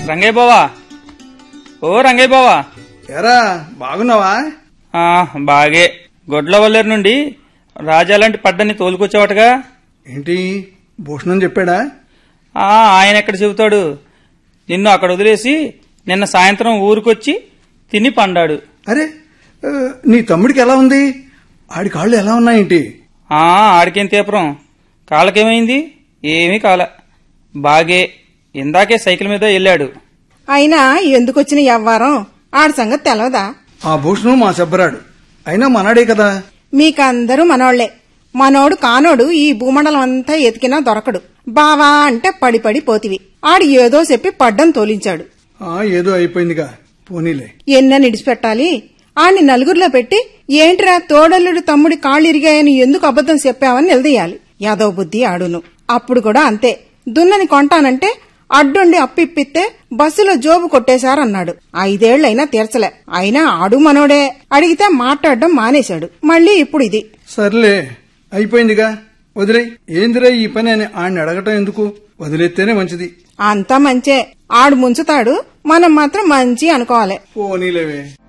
రంగయ్య బావా ఓ రంగయ్య బావా ఎరా బాగున్నావా ఆ, బాగే గొడ్ల వల్లేరు నుండి రాజాలాంటి పడ్డని తోలుకొచ్చావటగా ఏంటి భూషణం చెప్పాడా ఆ, ఆయన ఎక్కడ చెబుతాడు నిన్ను అక్కడ వదిలేసి నిన్న సాయంత్రం ఊరికొచ్చి తిని పండాడు అరే ఆ, నీ తమ్ముడికి ఎలా ఉంది ఆడి కాళ్ళు ఎలా ఉన్నాయేంటి ఆ ఆడికేం తీపరం కాళ్ళకేమైంది ఏమీ కాల బాగే ఇందాకే సైకిల్ మీద వెళ్ళాడు అయినా ఎందుకొచ్చిన వ్యవహారం ఆడి సంగతి తెలవదా ఆ భూషణం మా సబ్బరాడు అయినా మనాడే కదా మీకందరూ మనోళ్లే మనోడు కానోడు ఈ భూమండలం అంతా ఎతికినా దొరకడు బావా అంటే పడి పడి పోతివి ఆడు ఏదో చెప్పి పడ్డం తోలించాడు ఆ ఏదో అయిపోయిందిగా పోనీలే ఎన్న నిడిచిపెట్టాలి ఆడిని నలుగురిలో పెట్టి ఏంట్రా తోడల్లుడు తమ్ముడి కాళ్ళు ఇరిగాయని ఎందుకు అబద్ధం చెప్పావని నిలదీయాలి యాదవ బుద్ధి ఆడును అప్పుడు కూడా అంతే దున్నని కొంటానంటే అడ్డుండి అప్పిప్పిస్తే బస్సులో జోబు కొట్టేశారన్నాడు ఐదేళ్లైనా తీర్చలే అయినా ఆడు మనోడే అడిగితే మాట్లాడడం మానేశాడు మళ్ళీ ఇప్పుడు ఇది సర్లే అయిపోయిందిగా వదిలే ఏందిరా ఈ పని అని ఆడిని అడగటం ఎందుకు వదిలేస్తేనే మంచిది అంతా మంచే ఆడు ముంచుతాడు మనం మాత్రం మంచి అనుకోవాలి పోనీలేవే